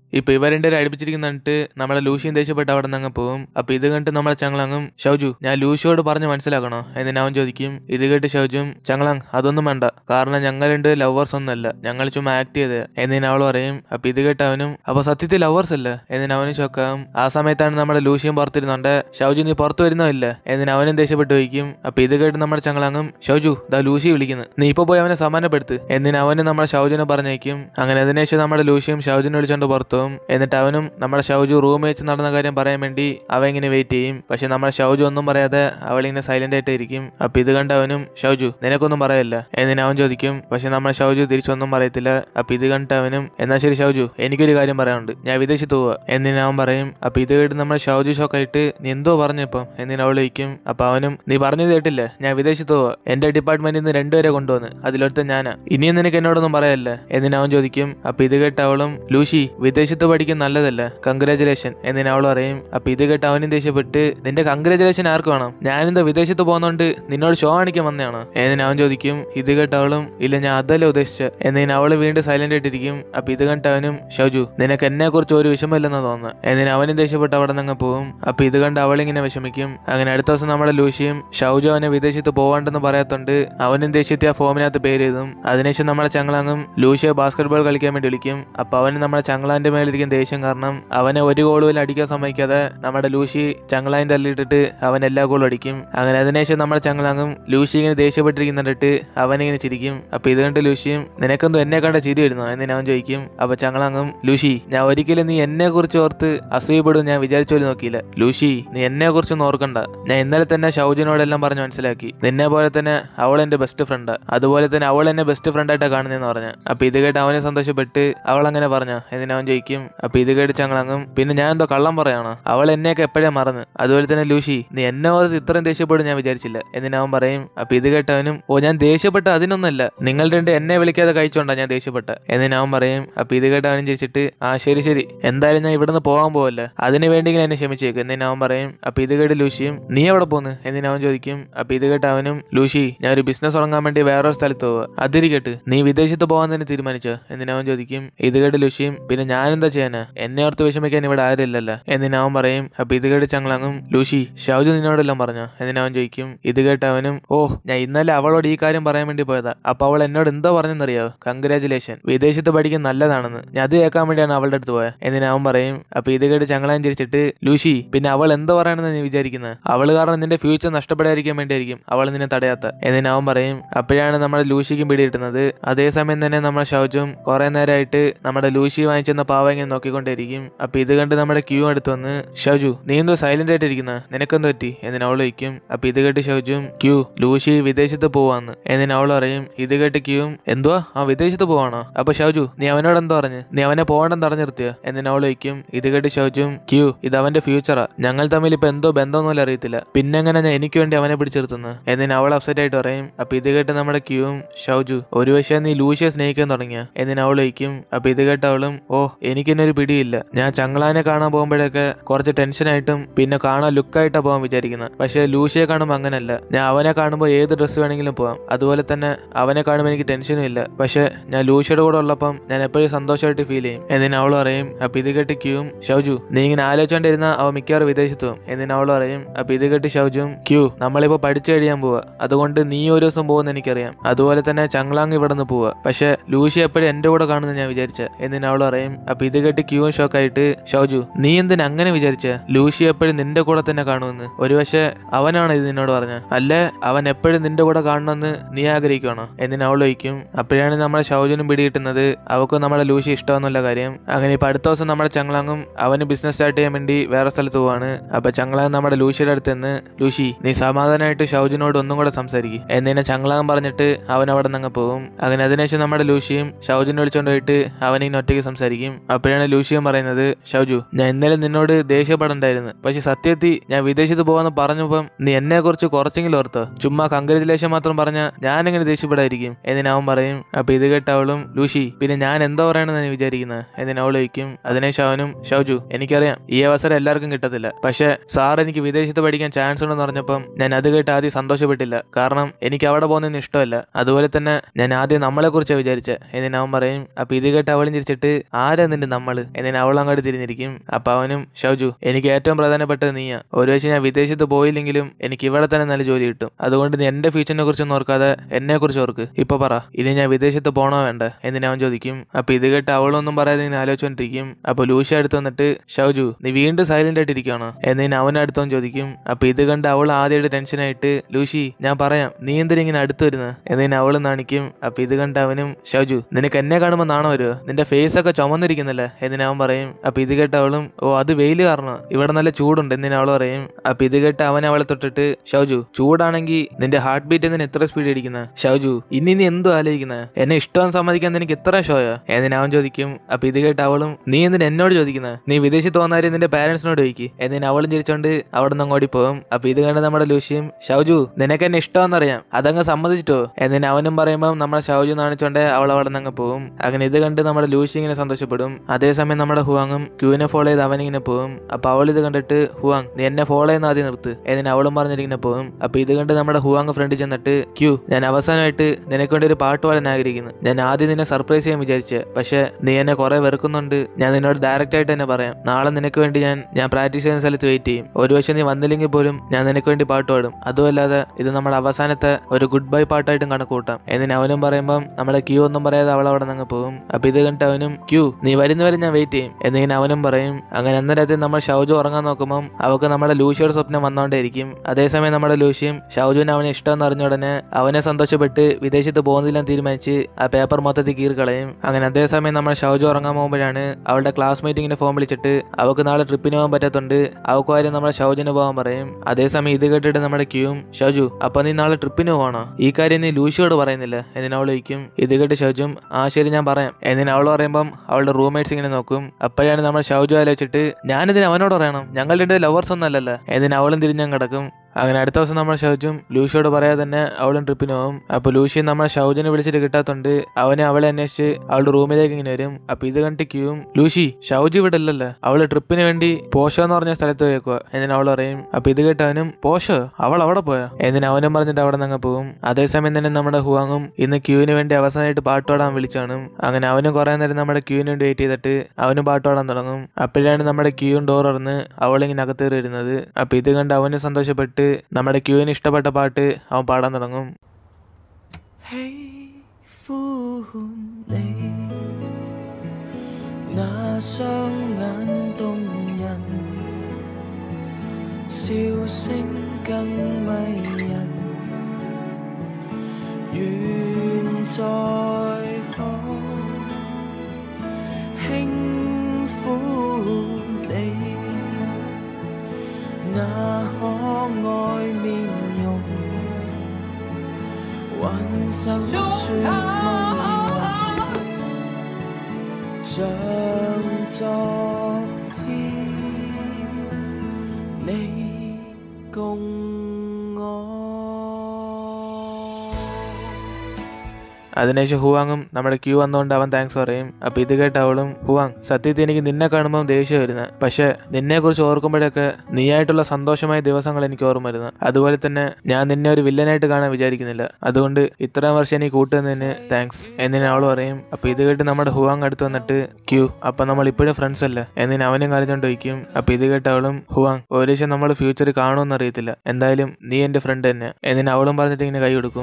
ഇപ്പൊ ഇവരുടെ അടുപ്പിച്ചിരിക്കുന്ന കണ്ടിട്ട് നമ്മുടെ ലൂഷ്യൻ ദേഷ്യപ്പെട്ട് അവിടെ നിന്ന് അങ്ങ് പോകും അപ്പൊ ഇത് കണ്ടിട്ട് നമ്മുടെ ചങ്ങളങ്ങും ഷൗജു ഞാൻ ലൂഷിയോട് പറഞ്ഞ് മനസ്സിലാക്കണോ എന്ന് അവൻ ചോദിക്കും ഇത് കേട്ട് ഷൗജും ചങ്ങളങ് അതൊന്നും വേണ്ട കാരണം ഞങ്ങൾ രണ്ട് ലവേഴ്സ് ഒന്നല്ല ഞങ്ങൾ ചുമ്മാ ആക്ട് ചെയ്ത് എന്നിന് അവൾ പറയും അപ്പൊ ഇത് കേട്ട് അവനും അപ്പൊ സത്യത്തിൽ ലവേഴ്സ് അല്ല എന്നിന് അവനും ചോക്കാം ആ സമയത്താണ് നമ്മുടെ ലൂഷ്യൻ പുറത്തിരുന്നുണ്ട് ഷൗജു നീ പുറത്തു വരുന്നതല്ല എന്നിന് അവനും ദേഷ്യപ്പെട്ട് വയ്ക്കും അപ്പൊ ഇത് കേട്ട് നമ്മുടെ ചങ്ങളങ്ങും ഷൗജു ദാ ലൂഷി വിളിക്കുന്നു നീ ഇപ്പൊ പോയി അവനെ സമാനപ്പെടുത്ത് എന്നിന് അവനും നമ്മുടെ ഷൗജുനെ പറഞ്ഞേക്കും അങ്ങനെ അതിനുശേഷം നമ്മുടെ ലൂഷിയും ഷൗജുനെ വിളിച്ചോണ്ട് പുറത്തു പോകും എന്നിട്ട് അവനും നമ്മുടെ ഷൗജു റൂം വെച്ച് നടന്ന കാര്യം പറയാൻ വേണ്ടി അവ ഇങ്ങനെ വെയിറ്റ് ചെയ്യും പക്ഷെ നമ്മുടെ ഷൗജു ഒന്നും പറയാതെ അവളിങ്ങനെ സൈലന്റ് ആയിട്ട് ഇരിക്കും അപ്പൊ ഇത് കണ്ട് അവനും ഷൗജു നിനക്കൊന്നും പറയല്ല എന്നിന് അവൻ ചോദിക്കും പക്ഷെ നമ്മുടെ ഷൗജു തിരിച്ചൊന്നും പറയത്തില്ല അപ്പൊ ഇത് കണ്ടിട്ട് അവനും എന്നാ ശരി ഷൗജു എനിക്കൊരു കാര്യം പറയാനുണ്ട് ഞാൻ വിദേശത്ത് പോവാ എന്നിന് അവൻ പറയും അപ്പൊ ഇത് കേട്ട് നമ്മുടെ ഷൗജു ഷോക്കായിട്ട് നീ എന്തോ പറഞ്ഞപ്പം എന്നിന് അവൾ ചോദിക്കും അപ്പൊ അവനും നീ പറഞ്ഞത് കേട്ടില്ല ഞാൻ വിദേശത്ത് പോവാ എന്റെ ഡിപ്പാർട്ട്മെന്റിൽ നിന്ന് രണ്ടുപേരെ കൊണ്ടുവന്ന് അതിലൊരുത്ത ഞാനാ ഇനിയും നിനക്ക് എന്നോടൊന്നും പറയല്ല എന്നിന് അവൻ ചോദിക്കും അപ്പൊ ഇത് കേട്ട് അവളും ലൂഷി വിദേശത്ത് പഠിക്കാൻ നല്ലതല്ല കൺഗ്രാചുലേഷൻ എന്നിന് അവൾ പറയും അപ്പൊ ഇത് കേട്ട് അവനും ദേഷ്യപ്പെട്ട് നിന്റെ കൺഗ്രാചുലേഷൻ ആർക്ക് വേണം ഞാനെന്താ വിദേശത്ത് പോകുന്നോണ്ട് നിന്നോട് ഷോ കാണിക്കാൻ വന്നതാണോ എന്നിന് അവൻ ചോദിക്കും ഇത് കേട്ട് അവളും ഇല്ല ഞാൻ അതല്ല ഉദ്ദേശിച്ച എന്നിന് അവള് വീണ്ടും സൈലന്റ് ആയിട്ടിരിക്കും അപ്പൊ ഇത് കണ്ടിട്ട് അവനും ഷൗജു നിനക്ക് എന്നെ കുറിച്ച് ഒരു വിഷമമില്ലെന്ന് തോന്നുന്നു എന്നിന് അവനും ദേഷ്യപ്പെട്ട് അവിടെ നിന്ന് പോകും അപ്പൊ ഇത് കണ്ട് അവളിങ്ങനെ വിഷമിക്കും അങ്ങനെ അടുത്ത ദിവസം നമ്മുടെ ലൂഷിയും ഷൗജു അവനെ വിദേശത്ത് പോവാണ്ടെന്ന് പറയാത്തോണ്ട് അവനും ദേഷ്യത്തെ ആ ഫോമിനകത്ത് പേര് എഴുതും അതിനുശേഷം നമ്മുടെ ചങ്ങളങ്ങും ലൂഷിയെ ബാസ്കറ്റ് ബോൾ കളിക്കാൻ വേണ്ടി വിളിക്കും അപ്പൊ അവന് നമ്മുടെ ചങ്ങളാന്റെ മേലിരിക്കുന്ന ദേഷ്യം കാരണം അവനെ ഒരു ഗോൾ പോലും അടിക്കാൻ സമ്മതിക്കാതെ നമ്മുടെ ലൂഷി ചങ്ങളാൻ തള്ളിയിട്ടിട്ട് അവൻ എല്ലാ ഗോളും അടിക്കും അങ്ങനെ അതിനുശേഷം നമ്മുടെ ചങ്ങളങ്ങും ലൂഷി ഇങ്ങനെ ദേഷ്യപ്പെട്ടിരിക്കുന്നിട്ട് അവനിങ്ങനെ ചിരിക്കും അപ്പൊ ഇത് കണ്ട് ലൂഷിയും നിനക്കെന്തോ എന്നെ കണ്ട ചിരി വരുന്നോ എന്ന് അവൻ ചോദിക്കും അപ്പൊ ചങ്ങളങ്ങും ലൂഷി ഞാൻ ഒരിക്കലും നീ എന്നെ കുറിച്ച് ഓർത്ത് അസൂയപ്പെടും ഞാൻ വിചാരിച്ചു പോലും നോക്കിയില്ല ലൂഷി നീ എന്നെ കുറിച്ചൊന്നും ഓർക്കണ്ട ഞാൻ ഇന്നലെ തന്നെ ഷൗജിനോടെല്ലാം പറഞ്ഞ് മനസ്സിലാക്കി നിന്നെ പോലെ തന്നെ അവൾ എന്റെ ബെസ്റ്റ് ഫ്രണ്ട് അതുപോലെ തന്നെ അവൾ എന്നെ ബെസ്റ്റ് ഫ്രണ്ട് ആയിട്ടാ കാണുന്നതെന്ന് പറഞ്ഞു അപ്പൊ ഇത് കേട്ട് അവനെ സന്തോഷപ്പെട്ട് അവൾ അങ്ങനെ പറഞ്ഞ എന്നിന് അവൻ ചോദിക്കും അപ്പൊ ഇത് കേട്ട് ചങ്ങളങ്ങും പിന്നെ ഞാൻ എന്തോ കള്ളം പറയാണോ അവൾ എന്നെയൊക്കെ എപ്പോഴേ മറന്ന് അതുപോലെ തന്നെ ലൂഷി നീ എന്നെ ഓർത്ത് ഇത്രയും ദേഷ്യപ്പെടും ഞാൻ വിചാരിച്ചില്ല എന്നിന് അവൻ പറയും അപ്പൊ ഇത് കേട്ടവനും ഓ ഞാൻ ദേഷ്യപ്പെട്ട അതിനൊന്നല്ല നിങ്ങൾ രണ്ട് എന്നെ വിളിക്കാതെ കഴിച്ചോണ്ടാ ഞാൻ ദേഷ്യപ്പെട്ട എന്നിന് അവൻ പറയും അപ്പൊ ഇത് കേട്ട് അവനും ചോദിച്ചിട്ട് ആ ശരി ശരി എന്തായാലും ഞാൻ ഇവിടുന്ന് പോകാൻ പോവല്ല അതിന് വേണ്ടിയെങ്കിലും എന്നെ ക്ഷമിച്ചേക്ക് എന്നിന് അവൻ പറയും അപ്പൊ ഇത് കേട്ട് ലൂഷിയും നീ എവിടെ പോന്ന് എന്നിന് അവൻ ചോദിക്കും അപ്പൊ ഇത് കേട്ട് അവനും ലൂഷി ഞാൻ ഒരു ബിസിനസ് തുടങ്ങാൻ വേണ്ടി വേറൊരു സ്ഥലത്ത് പോവുക അതിരിക്കട്ട് നീ വിദേശത്ത് പോകാൻ തന്നെ തീരുമാനിച്ചോ എന്നിന് അവൻ ചോദിക്കും ഇത് കേട്ട് ലൂഷിയും പിന്നെ ഞാൻ എന്താ ചെയ്യാനാ എന്നെ ഓർത്ത് വിഷമിക്കാൻ ഇവിടെ ആരില്ലല്ലോ എന്നിന് അവൻ പറയും അപ്പൊ ഇത് കേട്ട് ചങ്ങളങ്ങും ലൂഷി ഷൗജു നിന്നോടെല്ലാം പറഞ്ഞോ എന്നിന് അവൻ ചോദിക്കും ഇത് കേട്ട് അവനും ഓ ഞാൻ ഇന്നലെ അവളോട് ഈ കാര്യം പറയാൻ വേണ്ടി പോയതാ അപ്പൊ അവൾ എന്നോട് എന്തോ പറഞ്ഞെന്നറിയോ കൺഗ്രാചുലേഷൻ വിദേശത്ത് പഠിക്കാൻ നല്ലതാണെന്ന് ഞാൻ അത് കേൾക്കാൻ വേണ്ടിയാണ് അവളുടെ അടുത്ത് പോയത് എന്നിന് അവൻ പറയും അപ്പൊ ഇത് കേട്ട് ചങ്ങളാൻ ചിരിച്ചിട്ട് ലൂഷി പിന്നെ അവൾ എന്തോ പറയണമെന്ന് നീ വിചാരിക്കുന്നത് അവള് കാരണം നിന്റെ ഫ്യൂച്ചർ നഷ്ടപ്പെടാതിരിക്കാൻ വേണ്ടിയായിരിക്കും അവൾ നിന്നെ തടയാത്ത എന്നിന് അവൻ പറയും അപ്പോഴാണ് നമ്മുടെ ലൂഷിക്കും പിടികിട്ടുന്നത് അതേസമയം തന്നെ നമ്മുടെ ഷൗജും കുറെ നേരമായിട്ട് നമ്മുടെ ലൂഷി വാങ്ങിച്ചെന്ന പാവ ഇങ്ങനെ നോക്കിക്കൊണ്ടിരിക്കും അപ്പൊ ഇത് കണ്ട് നമ്മുടെ ക്യൂ അടുത്ത് വന്ന് ഷൗജു നീ എന്തോ സൈലന്റ് ആയിട്ട് ഇരിക്കുന്ന നിനക്കെന്തോ പറ്റി എന്നിന് അവൾ വയ്ക്കും അപ്പൊ ഇത് കേട്ട് ഷൗജും ക്യൂ ലൂഷി വിദേശത്ത് പോവാന്ന് എന്നിന് അവൾ പറയും ഇത് കേട്ട് ക്യൂവും എന്തുവാ ആ വിദേശത്ത് പോവാണോ അപ്പൊ ഷൗജു നീ അവനോട് എന്തോ പറഞ്ഞു നീ അവനെ പോകണ്ടെന്ന് പറഞ്ഞു നിർത്തിയോ എന്നിന് അവൾ വയ്ക്കും ഇത് കേട്ട് ഷൗജും ക്യൂ ഇത് അവന്റെ ഫ്യൂച്ചറാ ഞങ്ങൾ തമ്മിൽ ഇപ്പൊ എന്തോ ബന്ധമൊന്നുമില്ല അറിയത്തില്ല പിന്നെ എങ്ങനെ ഞാൻ എനിക്ക് വേണ്ടി അവനെ പിടിച്ചിരുത്തുന്നു എന്നിന് അവൾ അപ്സെറ്റ് ആയിട്ട് പറയും അപ്പൊ ഇത് കേട്ട് നമ്മുടെ ക്യൂവും ഷൗജു ഒരു പക്ഷേ നീ ലൂഷിയെ സ്നേഹിക്കാൻ തുടങ്ങിയ എന്നിന് അവൾ വയ്ക്കും അപ്പൊ ഇത് കേട്ട് അവളും ഓ എനിക്കെന്നെ ഒരു പിടിയില്ല ഞാൻ ചങ്ങളാനെ കാണാൻ പോകുമ്പോഴൊക്കെ കുറച്ച് ടെൻഷനായിട്ടും പിന്നെ കാണാൻ ലുക്കായിട്ടാ പോകാൻ വിചാരിക്കുന്നത് പക്ഷേ ലൂഷിയെ കാണുമ്പോൾ അങ്ങനല്ല ഞാൻ അവനെ കാണുമ്പോൾ ഏത് ഡ്രസ്സ് വേണമെങ്കിലും പോകാം അതുപോലെ തന്നെ അവനെ കാണുമ്പോൾ എനിക്ക് ടെൻഷനും ഇല്ല പക്ഷേ ഞാൻ ലൂഷിയുടെ കൂടെ ഉള്ളപ്പം ഞാൻ എപ്പോഴും സന്തോഷമായിട്ട് ഫീൽ ചെയ്യും എന്നിന് അവൾ പറയും അപ്പൊ ഇത് കേട്ട് ക്യൂവും ഷൗജു നീ ഇങ്ങനെ ആലോചിച്ചോണ്ടിരുന്ന അവ മിക്കവാറും വിദേശത്ത് പോകും എന്നിന് അവൾ പറയും അപ്പൊ ഇത് കേട്ട് ഷൗജും ക്യൂ നമ്മളിപ്പോ പഠിച്ചു കഴിയാൻ പോവാ അതുകൊണ്ട് നീ ഒരു ദിവസം പോകുന്ന എനിക്കറിയാം അതുപോലെ തന്നെ ചങ്ലാങ് ഇവിടെ നിന്ന് പോവാ പക്ഷെ ലൂഷി എപ്പോഴും എന്റെ കൂടെ കാണുന്ന ഞാൻ വിചാരിച്ച എന്നിന് അവൾ പറയും അപ്പൊ ഇത് കേട്ട് ക്യൂവും ഷോക്കായിട്ട് ഷൗജു നീ എന്തിനാ അങ്ങനെ വിചാരിച്ച ലൂഷി എപ്പോഴും നിന്റെ കൂടെ തന്നെ കാണുമെന്ന് ഒരു പക്ഷേ അവനാണ് ഇത് നിന്നോട് പറഞ്ഞ അല്ലേ അവൻ എപ്പോഴും നിന്റെ കൂടെ കാണണമെന്ന് നീ ആഗ്രഹിക്കണോ എന്നിന് അവൾ വയ്ക്കും അപ്പോഴാണ് നമ്മുടെ ഷൗജുനും പിടികിട്ടുന്നത് അവക്കും നമ്മുടെ ലൂഷി ഇഷ്ടമെന്നുള്ള കാര്യം അങ്ങനെ ഇപ്പൊ അടുത്ത ദിവസം നമ്മുടെ ചങ്ലാങ്ങും അവന് ബിസിനസ് സ്റ്റാർട്ട് ചെയ്യാൻ വേണ്ടി വേറെ സ്ഥലത്ത് പോവാണ് അപ്പൊ ചങ്ലാങ് നമ്മുടെ ലൂഷിയുടെ അടുത്ത് നിന്ന് ലൂഷി നീ സമാധാനമായിട്ട് ഷൗജിനോട് ഒന്നും കൂടെ സംസാരിക്കും എന്നിനെ ചങ്ലാങ് പറഞ്ഞിട്ട് അവൻ അവിടെ നിന്ന് അങ്ങ് പോകും അങ്ങനെ അതിനുശേഷം നമ്മുടെ ലൂഷിയും ഷൗജിനെ വിളിച്ചോണ്ട് പോയിട്ട് അവനിങ്ങനെ ഒറ്റയ്ക്ക് സംസാരിക്കും അപ്പോഴാണ് ലൂഷിയും പറയുന്നത് ഷൗജു ഞാൻ ഇന്നലെ നിന്നോട് ദേഷ്യപ്പെടണ്ടായിരുന്നു പക്ഷെ സത്യത്തിൽ ഞാൻ വിദേശത്ത് പോവാന്ന് പറഞ്ഞപ്പം നീ എന്നെ കുറിച്ച് കുറച്ചെങ്കിലും ഓർത്തോ ചുമ്മാ കൺഗ്രാജുലേഷൻ മാത്രം പറഞ്ഞ ഞാൻ എങ്ങനെ ദേഷ്യപ്പെടായിരിക്കും എന്നിന് അവൻ പറയും അപ്പൊ ഇത് കേട്ട അവളും ലൂഷി പിന്നെ ഞാൻ എന്താ പറയണെന്ന് നീ വിചാരിക്കുന്നത് എന്നിന് അവൾ ചോദിക്കും അതിനുശേഷം അവനും ഷൗജു എനിക്കറിയാം ഈ അവസരം എല്ലാവർക്കും കിട്ടത്തില്ല പക്ഷെ സാർ എനിക്ക് വിദേശത്ത് പഠിക്കാൻ ചാൻസ് ഉണ്ടെന്ന് പറഞ്ഞപ്പം ഞാൻ അത് കേട്ട് ആദ്യം സന്തോഷപ്പെട്ടില്ല കാരണം എനിക്ക് അവിടെ പോകുന്നതിന് ഇഷ്ടമല്ല അതുപോലെ തന്നെ ഞാൻ ആദ്യം നമ്മളെ കുറിച്ച് വിചാരിച്ച എന്നിന് അവൻ പറയും അപ്പൊ ഇത് കേട്ട് അവളും ചിരിച്ചിട്ട് ആരാ നിന്നെ എന്തിന് നമ്മള് എന്നിന് അവൾ അങ്ങോട്ട് തിരിഞ്ഞിരിക്കും അപ്പൊ അവനും ഷൗജു എനിക്ക് ഏറ്റവും പ്രധാനപ്പെട്ടത് നീയാ ഒരു വെച്ച് ഞാൻ വിദേശത്ത് പോയില്ലെങ്കിലും എനിക്ക് ഇവിടെ തന്നെ നല്ല ജോലി കിട്ടും അതുകൊണ്ട് നീ എന്റെ ഫ്യൂച്ചറിനെ കുറിച്ചൊന്നും ഓർക്കാതെ എന്നെ കുറിച്ച് ഓർക്ക് ഇപ്പൊ പറ ഇനി ഞാൻ വിദേശത്ത് പോണോ വേണ്ട എന്നിന് അവൻ ചോദിക്കും അപ്പൊ ഇത് കേട്ട് അവളൊന്നും പറയാതെ ഇങ്ങനെ ആലോചിച്ചോണ്ടിരിക്കും അപ്പൊ ലൂഷ്യ അടുത്ത് വന്നിട്ട് ഷൗജു നീ വീണ്ടും സൈലന്റ് ആയിട്ട് ഇരിക്കുകയാണോ എന്നിന് അവൻ അടുത്തവൻ ചോദിക്കും അപ്പൊ ഇത് കണ്ട് അവൾ ആദ്യമായിട്ട് ടെൻഷനായിട്ട് ലൂഷി ഞാൻ പറയാം നീ എന്തിനാ ഇങ്ങനെ അടുത്ത് വരുന്നത് എന്നിന് അവൾ നാണിക്കും അപ്പൊ ഇത് കണ്ട് അവനും ഷൗജു നിനക്ക് എന്നെ കാണുമ്പോൾ നാണോ വരുമോ നിന്റെ ഫേസ് ഒക്കെ ചുമന്നിരിക്കുന്നില്ലേ എന്നിന് അവൻ പറയും അപ്പൊ ഇത് കേട്ട് അവളും ഓ അത് വെയില് കാരണം ഇവിടെ നല്ല ചൂടുണ്ട് എന്നിന് അവൾ പറയും അപ്പൊ ഇത് കേട്ട് അവൻ അവളെ തൊട്ടിട്ട് ഷൗജു ചൂടാണെങ്കിൽ നിന്റെ ഹാർട്ട് ബീറ്റ് എന്തിനാ എത്ര സ്പീഡ് ഇരിക്കുന്നത് ഷൗജു ഇനി നീ എന്തോ ആലോചിക്കുന്നത് എന്നെ ഇഷ്ടം സമ്മതിക്കാൻ നിനക്ക് ഇത്ര ഷോയോ എന്നിന് അവൻ ചോദിക്കും അപ്പൊ ഇത് കേട്ട് അവളും നീ എന്തിനാ എന്നോട് ചോദിക്കുന്നത് നീ വിദേശത്ത് വന്നാല് നിന്റെ പാരന്റ്സിനോട് ചോദിക്ക് എന്നിന് അവളും ചിരിച്ചോണ്ട് അവിടെ നിന്ന് അങ്ങോട്ട് പോകും അപ്പൊ ഇത് കണ്ട് നമ്മുടെ ലൂഷ്യം ഷൗജു നിനക്ക് എന്നെ ഇഷ്ടമെന്നറിയാം അതങ്ങ് സമ്മതിച്ചിട്ടോ എന്നിന് അവനും പറയുമ്പോൾ നമ്മുടെ ഷൗജു നാണിച്ചോണ്ട് അവൾ അവിടെ നിന്ന് അങ്ങ് പോകും അങ്ങനെ ഇത് കണ്ട് നമ്മുടെ ലൂഷി ഇങ്ങനെ സന്തോഷപ്പെടും അതേസമയം നമ്മുടെ ഹുവാങ്ങും ക്യൂവിനെ ഫോളോ ചെയ്ത് അവനിങ്ങനെ പോകും അപ്പൊ അവൾ ഇത് കണ്ടിട്ട് ഹുവാങ് നീ എന്നെ ഫോളോ ചെയ്യുന്ന ആദ്യം നിർത്ത് എന്നിന് അവളും പറഞ്ഞിരിങ്ങനെ പോകും അപ്പൊ ഇത് കണ്ട് നമ്മുടെ ഹുവാങ് ഫ്രണ്ട് ചെന്നിട്ട് ക്യൂ ഞാൻ അവസാനമായിട്ട് നിനക്ക് വേണ്ടി ഒരു പാട്ട് പാടാൻ ആഗ്രഹിക്കുന്നു ഞാൻ ആദ്യം നിന്നെ സർപ്രൈസ് ചെയ്യാൻ വിചാരിച്ച പക്ഷെ നീ എന്നെ കുറെ വെറുക്കുന്നുണ്ട് ഞാൻ നിന്നോട് ഡയറക്റ്റ് ആയിട്ട് തന്നെ പറയാം നാളെ നിനക്ക് വേണ്ടി ഞാൻ ഞാൻ പ്രാക്ടീസ് ചെയ്യുന്ന സ്ഥലത്ത് വെയിറ്റ് ചെയ്യും ഒരു പക്ഷെ നീ വന്നില്ലെങ്കിൽ പോലും ഞാൻ നിനക്ക് വേണ്ടി പാട്ട് പാടും അതുമല്ലാതെ ഇത് നമ്മുടെ അവസാനത്തെ ഒരു ഗുഡ് ബൈ പാട്ടായിട്ടും കണക്ക് കൂട്ടാം എന്നിന് അവനും പറയുമ്പം നമ്മുടെ ക്യൂ ഒന്നും പറയാതെ അവൾ അവിടെ നിന്ന് പോകും അപ്പൊ ഇത് കണ്ടിട്ട് അവനും ക്യൂ നീ വരുന്നവരെ ഞാൻ വെയിറ്റ് ചെയ്യും എന്നിങ്ങനെ അവനും പറയും അങ്ങനെ അന്നേരത്തിൽ നമ്മൾ ഷൗജു ഉറങ്ങാൻ നോക്കുമ്പോൾ അവൾക്ക് നമ്മുടെ ലൂഷ്യയുടെ സ്വപ്നം വന്നോണ്ടേയിരിക്കും അതേസമയം നമ്മുടെ ലൂഷ്യം ഷൗജുവിന് അവനെ ഇഷ്ടമെന്ന് അറിഞ്ഞ ഉടനെ അവനെ സന്തോഷപ്പെട്ട് വിദേശത്ത് പോകുന്നില്ലെന്ന് തീരുമാനിച്ച് ആ പേപ്പർ മൊത്തത്തിൽ കീറിക്കളയും അങ്ങനെ അതേസമയം നമ്മൾ ഷൗജു ഉറങ്ങാൻ പോകുമ്പോഴാണ് അവളുടെ ക്ലാസ് മീറ്റിങ്ങിന് ഫോം വിളിച്ചിട്ട് അവൾക്ക് നാളെ ട്രിപ്പിന് പോകാൻ പറ്റാത്തതുകൊണ്ട് അവൾക്ക് കാര്യം നമ്മുടെ ഷൗജിന് പോകാൻ പറയും അതേസമയം ഇത് കേട്ടിട്ട് നമ്മുടെ ക്യൂവും ഷൗജു അപ്പൊ നീ നാളെ ട്രിപ്പിന് പോകണോ ഈ കാര്യം നീ ലൂഷിയോട് പറയുന്നില്ല എന്നിന് അവൾ ചോദിക്കും ഇത് കേട്ട് ഷൗജും ആ ശരി ഞാൻ പറയാം എന്നിന് അവൾ പറയുമ്പം അവളുടെ റൂംമേറ്റ്സ് ഇങ്ങനെ നോക്കും അപ്പോഴാണ് നമ്മൾ ഷൗജു ആലോചിച്ചിട്ട് ഞാനിതിന് അവനോട് പറയണം ഞങ്ങൾ രണ്ട് ലവേഴ്സ് ഒന്നും അല്ലല്ലോ എന്നിന് അവളും തിരിഞ്ഞങ്ങ് കിടക്കും അങ്ങനെ അടുത്ത ദിവസം നമ്മൾ ഷൗജും ലൂഷിയോട് പറയാതെ തന്നെ അവളും ട്രിപ്പിന് പോകും അപ്പൊ ലൂഷി നമ്മൾ ഷൗജിനെ വിളിച്ചിട്ട് കിട്ടാത്തോണ്ട് അവനെ അവളെ അന്വേഷിച്ച് അവളുടെ റൂമിലേക്ക് ഇങ്ങനെ വരും അപ്പൊ ഇത് കണ്ടിട്ട് ക്യൂവും ലൂഷി ഷൗജി ഇവിടെ അല്ലല്ലോ അവള് ട്രിപ്പിന് വേണ്ടി പോഷോ എന്ന് പറഞ്ഞ സ്ഥലത്ത് പോയേക്കുക എന്നിന് അവൾ പറയും അപ്പൊ ഇത് കേട്ട് അവനും പോഷോ അവൾ അവിടെ പോയോ എന്നിന് അവനും പറഞ്ഞിട്ട് അവിടെ നിന്ന് പോകും അതേസമയം തന്നെ നമ്മുടെ ഹുവാങ്ങും ഇന്ന് ക്യൂവിന് വേണ്ടി അവസാനമായിട്ട് പാട്ട് പാടാൻ വിളിച്ചാണ് അങ്ങനെ അവനും കുറെ നേരം നമ്മുടെ ക്യൂവിന് വേണ്ടി വെയിറ്റ് ചെയ്തിട്ട് അവനും പാട്ട് പാടാൻ തുടങ്ങും അപ്പോഴാണ് നമ്മുടെ ക്യൂവും ഡോർ തുറന്ന് അവളിങ്ങനെ അകത്തേറി വരുന്നത് അപ്പൊ ഇത് കണ്ട് അവന് സന്തോഷപ്പെട്ട് നമ്മുടെ ക്യൂവിന് ഇഷ്ടപ്പെട്ട പാട്ട് അവൻ പാടാൻ തുടങ്ങും 喜歡你，那雙眼動人，笑聲更迷人，願再可輕撫你，那可愛面容。挽手說夢話，像昨天你共我。 അതിനുശേഷം ഹുവാങ്ങും നമ്മുടെ ക്യൂ വന്നുകൊണ്ട് അവൻ താങ്ക്സ് പറയും അപ്പൊ ഇത് കേട്ട് അവളും ഹുവാങ് സത്യത്തിൽ എനിക്ക് നിന്നെ കാണുമ്പോൾ ദേഷ്യം വരുന്നത് പക്ഷെ നിന്നെ കുറിച്ച് ഓർക്കുമ്പോഴൊക്കെ നീയായിട്ടുള്ള സന്തോഷമായ ദിവസങ്ങൾ എനിക്ക് ഓർമ്മ വരുന്നത് അതുപോലെ തന്നെ ഞാൻ നിന്നെ ഒരു വില്ലനായിട്ട് കാണാൻ വിചാരിക്കുന്നില്ല അതുകൊണ്ട് ഇത്രയും വർഷം എനിക്ക് കൂട്ടുന്നതിന് താങ്ക്സ് എന്നിന് അവൾ പറയും അപ്പൊ ഇത് കേട്ട് നമ്മുടെ ഹുവാങ് അടുത്ത് വന്നിട്ട് ക്യൂ അപ്പൊ നമ്മൾ ഇപ്പോഴും ഫ്രണ്ട്സ് അല്ലേ എന്നിന് അവനും കരഞ്ഞോണ്ട് ചോദിക്കും അപ്പൊ ഇത് കേട്ട് അവളും ഹുവാങ് ഒരു ദിവസം നമ്മൾ ഫ്യൂച്ചർ കാണുമെന്ന് അറിയത്തില്ല എന്തായാലും നീ എന്റെ ഫ്രണ്ട് തന്നെ എന്നിന് അവളും പറഞ്ഞിട്ട് ഇങ്ങനെ കൈ കൊടുക്കും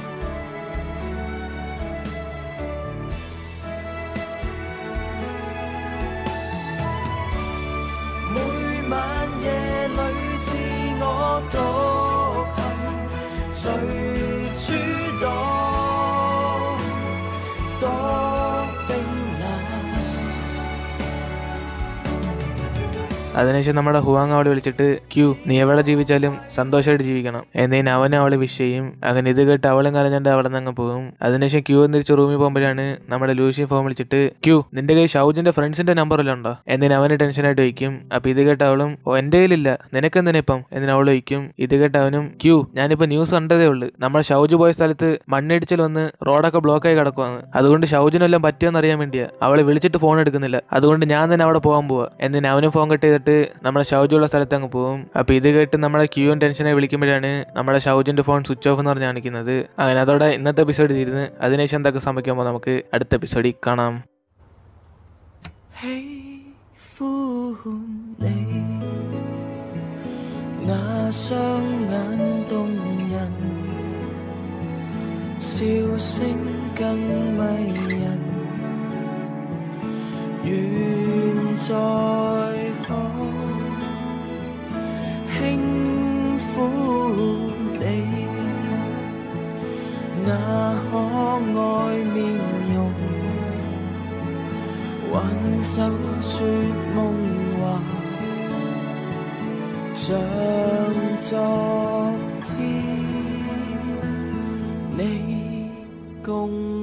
每晚夜裏自我獨行，隨處躲，多冰冷。 അതിനുശേഷം നമ്മുടെ ഹുവാങ് അവളെ വിളിച്ചിട്ട് ക്യൂ നീ എവിടെ ജീവിച്ചാലും സന്തോഷമായിട്ട് ജീവിക്കണം എന്നതിന് അവനും അവളെ വിഷ് ചെയ്യും അങ്ങനെ ഇത് കേട്ട് അവളും കരഞ്ഞിട്ട് അവിടെ നിന്ന് അങ്ങ് പോകും അതിനുശേഷം ക്യൂ തിരിച്ച് റൂമിൽ പോകുമ്പോഴാണ് നമ്മുടെ ലൂഷി ഫോൺ വിളിച്ചിട്ട് ക്യൂ നിന്റെ കയ്യിൽ ഷൗജിന്റെ ഫ്രണ്ട്സിന്റെ നമ്പർ വല്ലതും ഉണ്ടോ എന്നിന് അവന് ടെൻഷനായിട്ട് വയ്ക്കും അപ്പൊ ഇത് കേട്ട് അവളും ഓ എന്റെ കയ്യിലില്ല നിനക്ക് എന്തിനാ ഇപ്പം എന്നിന് അവൾ വയ്ക്കും ഇത് കേട്ട് അവനും ക്യൂ ഞാനിപ്പോ ന്യൂസ് കണ്ടതേ ഉള്ളൂ നമ്മൾ ഷൗജ് പോയ സ്ഥലത്ത് മണ്ണിടിച്ചിൽ വന്ന് റോഡൊക്കെ ബ്ലോക്കായി കിടക്കുവാണ് അതുകൊണ്ട് ഷൗജിനെല്ലാം പറ്റിയെന്ന് അറിയാൻ വേണ്ടിയാ അവളെ വിളിച്ചിട്ട് ഫോൺ എടുക്കുന്നില്ല അതുകൊണ്ട് ഞാൻ തന്നെ അവിടെ പോകാൻ പോവാ എന്നിന് അവനും ഫോൺ കട്ട് ചെയ്തിട്ട് നമ്മുടെ ഷൗജുള്ള സ്ഥലത്ത് അങ്ങ് പോകും അപ്പൊ ഇത് കേട്ട് നമ്മുടെ ക്യൂവും ടെൻഷനെ വിളിക്കുമ്പോഴാണ് നമ്മുടെ ഷൗജിന്റെ ഫോൺ സ്വിച്ച് ഓഫ് എന്ന് പറഞ്ഞ് കാണിക്കുന്നത് അങ്ങനെ അതോടെ ഇന്നത്തെ എപ്പിസോഡ് തീരുന്നു അതിനുശേഷം എന്തൊക്കെ സംഭവിക്കുമ്പോൾ നമുക്ക് അടുത്ത എപ്പിസോഡിൽ കാണാം 喜歡你，那雙眼動人，笑聲更迷人，願再可輕撫你，那可愛面容。挽手說夢話，像昨天你共